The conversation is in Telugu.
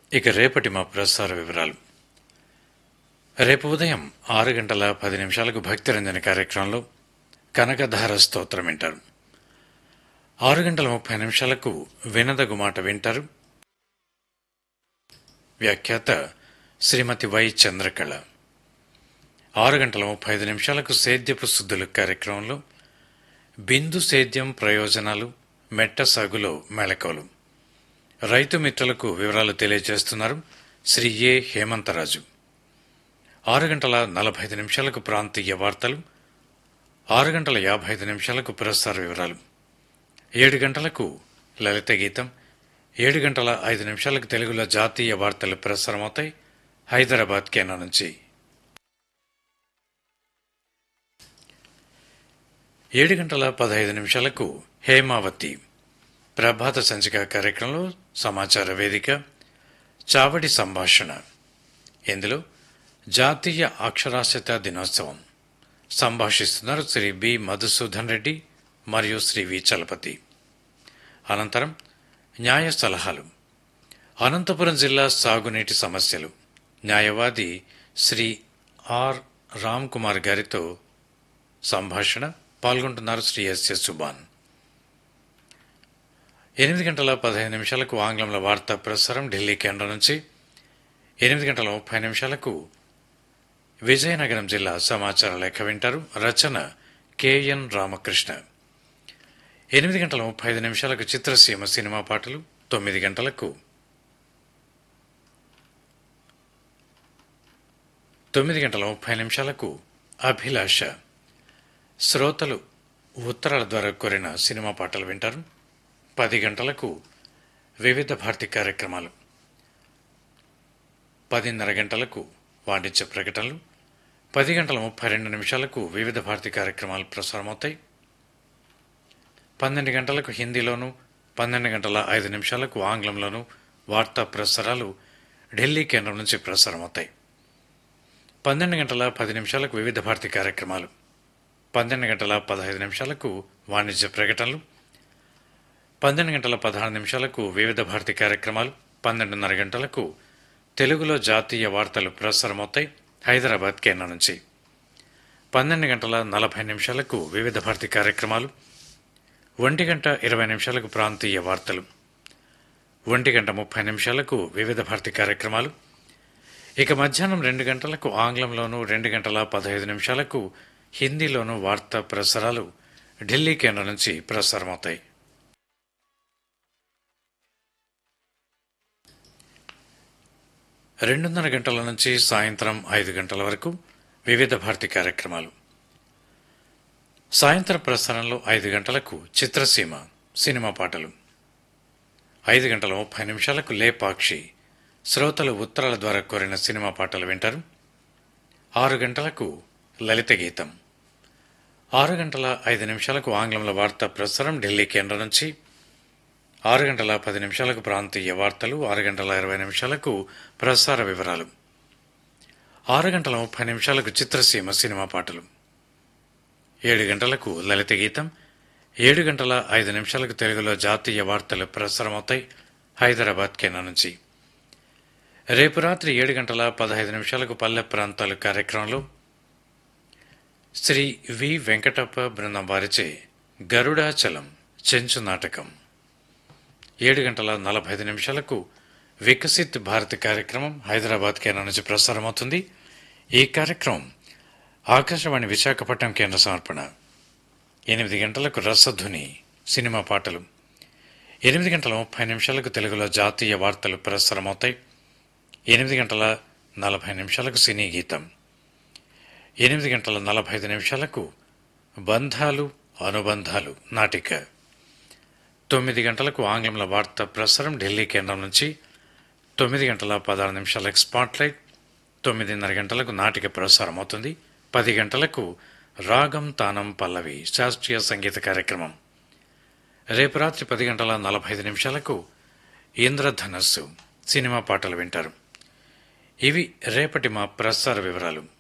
ఇక రేపటి మా ప్రసార వివరాలు రేపు ఉదయం ఆరు గంటల పది నిమిషాలకు భక్తిరంజన కార్యక్రమంలో కనకధార స్తోత్రం వింటారు ఆరు గంటల ముప్పై నిమిషాలకు వినదగు మాట వింటారు వ్యాఖ్యాత శ్రీమతి వై చంద్రకళ ఆరు గంటల ముప్పై ఐదు నిమిషాలకు సేద్యపు శుద్ధులు కార్యక్రమంలో బిందు సేద్యం ప్రయోజనాలు మెట్ట సాగులో మెళకువలు రైతు మిత్రులకు వివరాలు తెలియజేస్తున్నారు శ్రీ ఏ హేమంతరాజు ఆరు గంటల నలభై ఐదు నిమిషాలకు ప్రాంతీయ వార్తలు ఆరు గంటల యాభై ఐదు నిమిషాలకు పురస్కార వివరాలు ఏడు గంటలకు లలిత గీతం ఏడు గంటల ఐదు నిమిషాలకు తెలుగులో జాతీయ వార్తలు ప్రసారమవుతాయి హైదరాబాద్ కేంద్రం నుంచి ఏడు గంటల పదహైదు నిమిషాలకు హేమావతి ప్రభాత సంచిక కార్యక్రమంలో సమాచార వేదిక చావడి సంభాషణ ఇందులో జాతీయ అక్షరాస్యత దినోత్సవం సంభాషిస్తున్నారు శ్రీ బి మధుసూదన్ రెడ్డి మరియు శ్రీ వి చలపతి అనంతరం న్యాయ సలహాలు అనంతపురం జిల్లా సాగునీటి సమస్యలు న్యాయవాది శ్రీ ఆర్ రామ్ కుమార్ గారితో సంభాషణ పాల్గొంటున్నారు శ్రీ ఎస్ఎస్ సుబాన్ ఎనిమిది గంటల పదహైదు నిమిషాలకు ఆంగ్లంలో వార్తా ప్రసారం ఢిల్లీ కేంద్రం నుంచి ఎనిమిది గంటల ముప్పై నిమిషాలకు విజయనగరం జిల్లా సమాచార లేఖ వింటారు రచన కెఎన్ రామకృష్ణ ఎనిమిది గంటల ముప్పై ఐదు నిమిషాలకు చిత్రసీమ సినిమా పాటలు తొమ్మిది గంటలకు తొమ్మిది గంటల ముప్పై నిమిషాలకు అభిలాష శ్రోతలు ఉత్తరాల ద్వారా కోరిన సినిమా పాటలు వింటారు పది గంటలకు వివిధ భారతి కార్యక్రమాలు పదిన్నర గంటలకు వాణిజ్య ప్రకటనలు పది గంటల ముప్పై రెండు నిమిషాలకు వివిధ భారతి కార్యక్రమాలు ప్రసారమవుతాయి పన్నెండు గంటలకు హిందీలోను పన్నెండు గంటల ఐదు నిమిషాలకు ఆంగ్లంలోను వార్తా ప్రసారాలు ఢిల్లీ కేంద్రం నుంచి ప్రసారమవుతాయి పన్నెండు గంటల పది నిమిషాలకు వివిధ భారతి కార్యక్రమాలు పన్నెండు గంటల పదహైదు నిమిషాలకు వాణిజ్య ప్రకటనలు పన్నెండు గంటల పదహారు నిమిషాలకు వివిధ భారతి కార్యక్రమాలు పన్నెండున్నర గంటలకు తెలుగులో జాతీయ వార్తలు ప్రసారమవుతాయి హైదరాబాద్ కేంద్రం నుంచి పన్నెండు గంటల నలభై నిమిషాలకు వివిధ భారతి కార్యక్రమాలు ఒంటి గంట ఇరవై నిమిషాలకు ప్రాంతీయ వార్తలు ఒంటి గంట ముప్పై నిమిషాలకు వివిధ భారతి కార్యక్రమాలు ఇక మధ్యాహ్నం రెండు గంటలకు ఆంగ్లంలోనూ రెండు గంటల పదహైదు నిమిషాలకు హిందీలోనూ వార్తా ప్రసారాలు ఢిల్లీ కేంద్రం నుంచి ప్రసారమవుతాయి రెండున్నర గంటల నుంచి సాయంత్రం ఐదు గంటల వరకు వివిధ భారతి కార్యక్రమాలు సాయంత్రం ప్రసారంలో ఐదు గంటలకు చిత్రసీమ సినిమా పాటలు ఐదు గంటల ముప్పై నిమిషాలకు లేపాక్షి శ్రోతలు ఉత్తరాల ద్వారా కోరిన సినిమా పాటలు వింటారు ఆరు గంటలకు లలిత గీతం ఆరు గంటల ఐదు నిమిషాలకు ఆంగ్లంలో వార్తా ప్రసారం ఢిల్లీ కేంద్రం నుంచి ఆరు గంటల పది నిమిషాలకు ప్రాంతీయ వార్తలు ఆరు గంటల ఇరవై నిమిషాలకు ప్రసార వివరాలు ఆరు గంటల ముప్పై నిమిషాలకు చిత్రసీమ సినిమా పాటలు ఏడు గంటలకు లలిత గీతం ఏడు గంటల ఐదు నిమిషాలకు తెలుగులో జాతీయ వార్తలు ప్రసారమవుతాయి హైదరాబాద్ కేంద్రం నుంచి రేపు రాత్రి ఏడు గంటల పదహైదు నిమిషాలకు పల్లె ప్రాంతాలు కార్యక్రమంలో శ్రీ వి వెంకటప్ప బృందం వారిచే గరుడాచలం చెంచు నాటకం ఏడు గంటల నలభై ఐదు నిమిషాలకు వికసిత్ భారత్ కార్యక్రమం హైదరాబాద్ కేంద్రం నుంచి ప్రసారమవుతుంది ఈ కార్యక్రమం ఆకాశవాణి విశాఖపట్నం కేంద్ర సమర్పణ ఎనిమిది గంటలకు రసధ్వని సినిమా పాటలు ఎనిమిది గంటల ముప్పై నిమిషాలకు తెలుగులో జాతీయ వార్తలు ప్రసారమవుతాయి ఎనిమిది గంటల నలభై నిమిషాలకు సినీ గీతం ఎనిమిది గంటల నలభై ఐదు నిమిషాలకు బంధాలు అనుబంధాలు నాటిక తొమ్మిది గంటలకు ఆంగ్లంలో వార్తా ప్రసారం ఢిల్లీ కేంద్రం నుంచి తొమ్మిది గంటల పదహారు నిమిషాలకు స్పాట్లైట్ తొమ్మిదిన్నర గంటలకు నాటిక ప్రసారం అవుతుంది పది గంటలకు రాగం తానం పల్లవి శాస్త్రీయ సంగీత కార్యక్రమం రేపు రాత్రి పది గంటల నలభై ఐదు నిమిషాలకు ఇంద్రధనస్సు సినిమా పాటలు వింటారు ఇవి రేపటి మా ప్రసార వివరాలు